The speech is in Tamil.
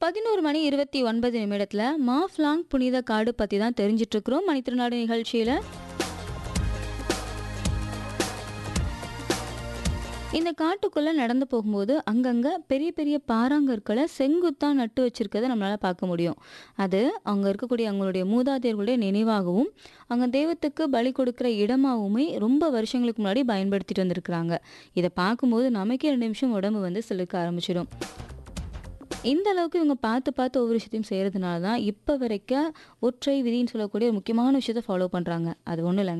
பதினோரு மணி இருபத்தி ஒன்பது நிமிடத்தில் மாஃப்லாங் புனித காடு பற்றி தான் தெரிஞ்சிட்டு இருக்கிறோம் மணித்திருநாடு நிகழ்ச்சியில் இந்த காட்டுக்குள்ளே நடந்து போகும்போது அங்கங்கே பெரிய பெரிய பாறாங்கற்களை செங்குத்தாக நட்டு வச்சிருக்கதை நம்மளால் பார்க்க முடியும் அது அங்கே இருக்கக்கூடிய அவங்களுடைய மூதாதையர்களுடைய நினைவாகவும் அங்கே தெய்வத்துக்கு பலி கொடுக்குற இடமாகவுமே ரொம்ப வருஷங்களுக்கு முன்னாடி பயன்படுத்திட்டு வந்திருக்கிறாங்க இதை பார்க்கும்போது நமக்கே ரெண்டு நிமிஷம் உடம்பு வந்து சிலுக்க ஆரம்பிச்சிடும் இந்த அளவுக்கு இவங்க பார்த்து பார்த்து ஒவ்வொரு விஷயத்தையும் செய்கிறதுனால தான் இப்போ வரைக்கும் ஒற்றை விதின்னு சொல்லக்கூடிய ஒரு முக்கியமான விஷயத்தை ஃபாலோ பண்ணுறாங்க அது ஒன்றும் இல்லைங்க